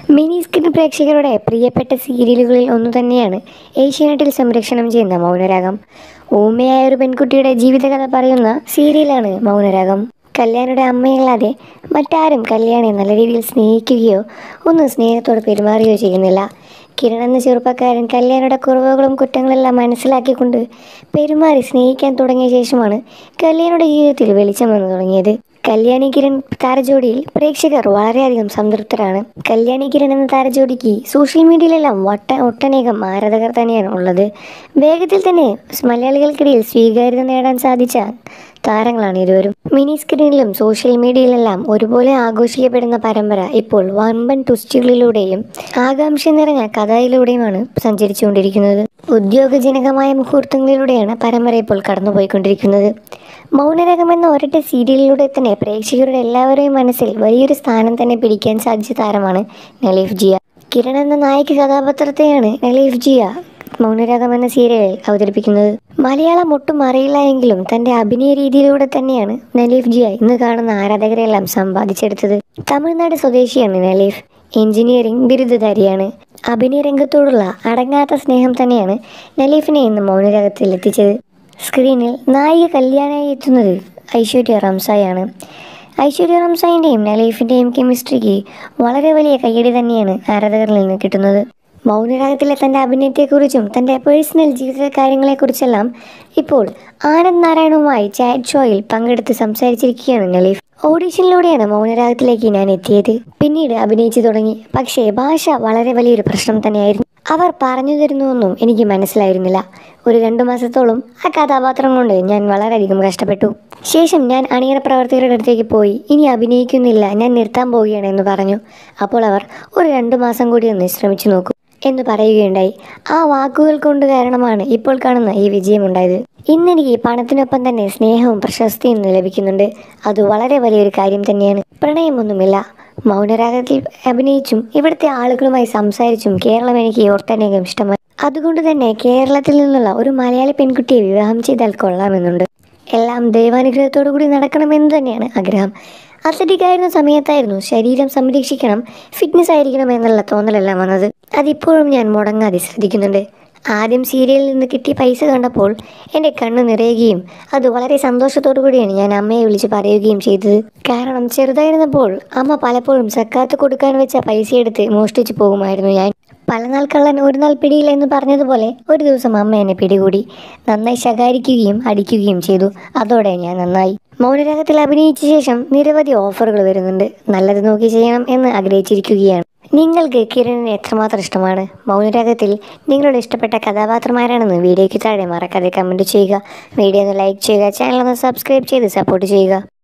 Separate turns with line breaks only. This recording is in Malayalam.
മിനി സ്ക്രീൻ പ്രേക്ഷകരുടെ പ്രിയപ്പെട്ട സീരിയലുകളിൽ ഒന്നു തന്നെയാണ് ഏഷ്യാനെറ്റിൽ സംരക്ഷണം ചെയ്യുന്ന മൗനരാഗം ഊമയായ ഒരു പെൺകുട്ടിയുടെ ജീവിതകഥ പറയുന്ന സീരിയലാണ് മൗനരാഗം കല്യാണിയുടെ അമ്മയല്ലാതെ മറ്റാരും കല്യാണി നല്ല രീതിയിൽ സ്നേഹിക്കുകയോ ഒന്ന് സ്നേഹത്തോടെ പെരുമാറുകയോ ചെയ്യുന്നില്ല കിരൺ എന്ന ചെറുപ്പക്കാരൻ കല്യാണിയുടെ കുറവുകളും കുറ്റങ്ങളെല്ലാം മനസ്സിലാക്കിക്കൊണ്ട് പെരുമാറി സ്നേഹിക്കാൻ തുടങ്ങിയ ശേഷമാണ് കല്യാണിയുടെ ജീവിതത്തിൽ വെളിച്ചം വന്നു തുടങ്ങിയത് കല്യാണി കിരൺ താരജോഡിയിൽ പ്രേക്ഷകർ വളരെയധികം സംതൃപ്തരാണ് കല്യാണി കിരൺ എന്ന താരജോഡിക്ക് സോഷ്യൽ മീഡിയയിലെല്ലാം വട്ട ഒട്ടനേകം ആരാധകർ തന്നെയാണ് ഉള്ളത് വേഗത്തിൽ തന്നെ മലയാളികൾക്കിടയിൽ സ്വീകാര്യത നേടാൻ സാധിച്ച താരങ്ങളാണ് ഇരുവരും മിനി സ്ക്രീനിലും സോഷ്യൽ മീഡിയയിലെല്ലാം ഒരുപോലെ ആഘോഷിക്കപ്പെടുന്ന പരമ്പര ഇപ്പോൾ വമ്പൻ ട്വിസ്റ്റുകളിലൂടെയും ആകാംക്ഷ നിറഞ്ഞ കഥയിലൂടെയുമാണ് സഞ്ചരിച്ചുകൊണ്ടിരിക്കുന്നത് ഉദ്യോഗജനകമായ മുഹൂർത്തങ്ങളിലൂടെയാണ് പരമ്പര ഇപ്പോൾ കടന്നുപോയിക്കൊണ്ടിരിക്കുന്നത് മൗനരകം എന്ന ഒരൊറ്റ സീരിയലിലൂടെ തന്നെ പ്രേക്ഷകരുടെ എല്ലാവരുടെയും മനസ്സിൽ വലിയൊരു സ്ഥാനം തന്നെ പിടിക്കാൻ സാധിച്ച താരമാണ് നലീഫ് ജിയ കിരൺ എന്ന നായിക കഥാപാത്രത്തെയാണ് നലീഫ് ജിയ മൗനരാഗം എന്ന സീരിയലിൽ അവതരിപ്പിക്കുന്നത് മലയാളം ഒട്ടും അറിയില്ല എങ്കിലും തന്റെ അഭിനയ രീതിയിലൂടെ തന്നെയാണ് നലീഫ് ജിയ ഇന്ന് കാണുന്ന ആരാധകരെല്ലാം സമ്പാദിച്ചെടുത്തത് തമിഴ്നാട് സ്വദേശിയാണ് നലീഫ് എഞ്ചിനീയറിംഗ് ബിരുദധാരിയാണ് അഭിനയ രംഗത്തോടുള്ള അടങ്ങാത്ത സ്നേഹം തന്നെയാണ് നലീഫിനെ ഇന്ന് മൗനരാഗത്തിൽ എത്തിച്ചത് സ്ക്രീനിൽ നായിക കല്യാണമായി എത്തുന്നത് ഐശ്വര്യ റംസായാണ് ഐശ്വര്യ റംസായിൻ്റെയും നലീഫിൻ്റെയും കെമിസ്ട്രിക്ക് വളരെ വലിയ കയ്യടി തന്നെയാണ് ആരാധകരിൽ നിന്ന് കിട്ടുന്നത് മൗനരാഗത്തിലെ തൻ്റെ അഭിനയത്തെക്കുറിച്ചും തൻ്റെ പേഴ്സണൽ ജീവിത കാര്യങ്ങളെക്കുറിച്ചെല്ലാം ഇപ്പോൾ ആനന്ദ് നാരായണുമായി ചാറ്റ് ഷോയിൽ പങ്കെടുത്ത് സംസാരിച്ചിരിക്കുകയാണ് നലീഫ് ഓഡീഷനിലൂടെയാണ് മൗനരാഗത്തിലേക്ക് ഞാൻ എത്തിയത് പിന്നീട് അഭിനയിച്ചു തുടങ്ങി പക്ഷേ ഭാഷ വളരെ വലിയൊരു പ്രശ്നം തന്നെയായിരുന്നു അവർ പറഞ്ഞു തരുന്നുവെന്നും എനിക്ക് മനസ്സിലായിരുന്നില്ല ഒരു രണ്ടു മാസത്തോളം ആ കഥാപാത്രം കൊണ്ട് ഞാൻ വളരെയധികം കഷ്ടപ്പെട്ടു ശേഷം ഞാൻ അണിയറ പ്രവർത്തകരുടെ അടുത്തേക്ക് പോയി ഇനി അഭിനയിക്കുന്നില്ല ഞാൻ നിർത്താൻ പോവുകയാണ് എന്ന് പറഞ്ഞു അപ്പോൾ അവർ ഒരു രണ്ടു മാസം കൂടി ഒന്ന് ശ്രമിച്ചു നോക്കൂ എന്ന് പറയുകയുണ്ടായി ആ വാക്കുകൾ കൊണ്ട് കാരണമാണ് ഇപ്പോൾ കാണുന്ന ഈ വിജയമുണ്ടായത് ഇന്നെനിക്ക് പണത്തിനൊപ്പം തന്നെ സ്നേഹവും പ്രശസ്തിയും ലഭിക്കുന്നുണ്ട് അത് വളരെ വലിയൊരു കാര്യം തന്നെയാണ് പ്രണയമൊന്നുമില്ല മൗനരാഗത്തിൽ അഭിനയിച്ചും ഇവിടുത്തെ ആളുകളുമായി സംസാരിച്ചും കേരളം എനിക്ക് ഒട്ടനേകം ഇഷ്ടമായി അതുകൊണ്ട് തന്നെ കേരളത്തിൽ നിന്നുള്ള ഒരു മലയാളി പെൺകുട്ടിയെ വിവാഹം ചെയ്താൽ കൊള്ളാമെന്നുണ്ട് എല്ലാം ദൈവാനുഗ്രഹത്തോടു കൂടി നടക്കണമെന്ന് തന്നെയാണ് ആഗ്രഹം അത്ലറ്റിക് ആയിരുന്ന സമയത്തായിരുന്നു ശരീരം സംരക്ഷിക്കണം ഫിറ്റ്നസ് ആയിരിക്കണം എന്നുള്ള തോന്നലെല്ലാം വന്നത് അതിപ്പോഴും ഞാൻ മുടങ്ങാതെ ശ്രദ്ധിക്കുന്നുണ്ട് ആദ്യം സീരിയലിൽ നിന്ന് കിട്ടിയ പൈസ കണ്ടപ്പോൾ എൻ്റെ കണ്ണ് നിറയുകയും അത് വളരെ സന്തോഷത്തോടു കൂടിയാണ് ഞാൻ അമ്മയെ വിളിച്ച് പറയുകയും ചെയ്തത് കാരണം ചെറുതായിരുന്നപ്പോൾ അമ്മ പലപ്പോഴും സക്കാത്ത് കൊടുക്കാൻ വെച്ച പൈസ എടുത്ത് മോഷ്ടിച്ചു പോകുമായിരുന്നു ഞാൻ പല നാൾ കള്ളൻ ഒരു നാൾ പിടിയില്ല എന്ന് പറഞ്ഞതുപോലെ ഒരു ദിവസം അമ്മ എന്നെ പിടികൂടി നന്നായി ശകാരിക്കുകയും അടിക്കുകയും ചെയ്തു അതോടെ ഞാൻ നന്നായി മൗനരാഗത്തിൽ അഭിനയിച്ച ശേഷം നിരവധി ഓഫറുകൾ വരുന്നുണ്ട് നല്ലത് നോക്കി ചെയ്യണം എന്ന് ആഗ്രഹിച്ചിരിക്കുകയാണ് നിങ്ങൾക്ക് കിരണിനെ എത്രമാത്രം ഇഷ്ടമാണ് മൗനരാഗത്തിൽ നിങ്ങളുടെ ഇഷ്ടപ്പെട്ട കഥാപാത്രമാരാണെന്ന് വീഡിയോയ്ക്ക് താഴെ മറക്കാതെ കമൻറ്റ് ചെയ്യുക വീഡിയോ ഒന്ന് ലൈക്ക് ചെയ്യുക ചാനൽ ഒന്ന് സബ്സ്ക്രൈബ് ചെയ്ത് സപ്പോർട്ട് ചെയ്യുക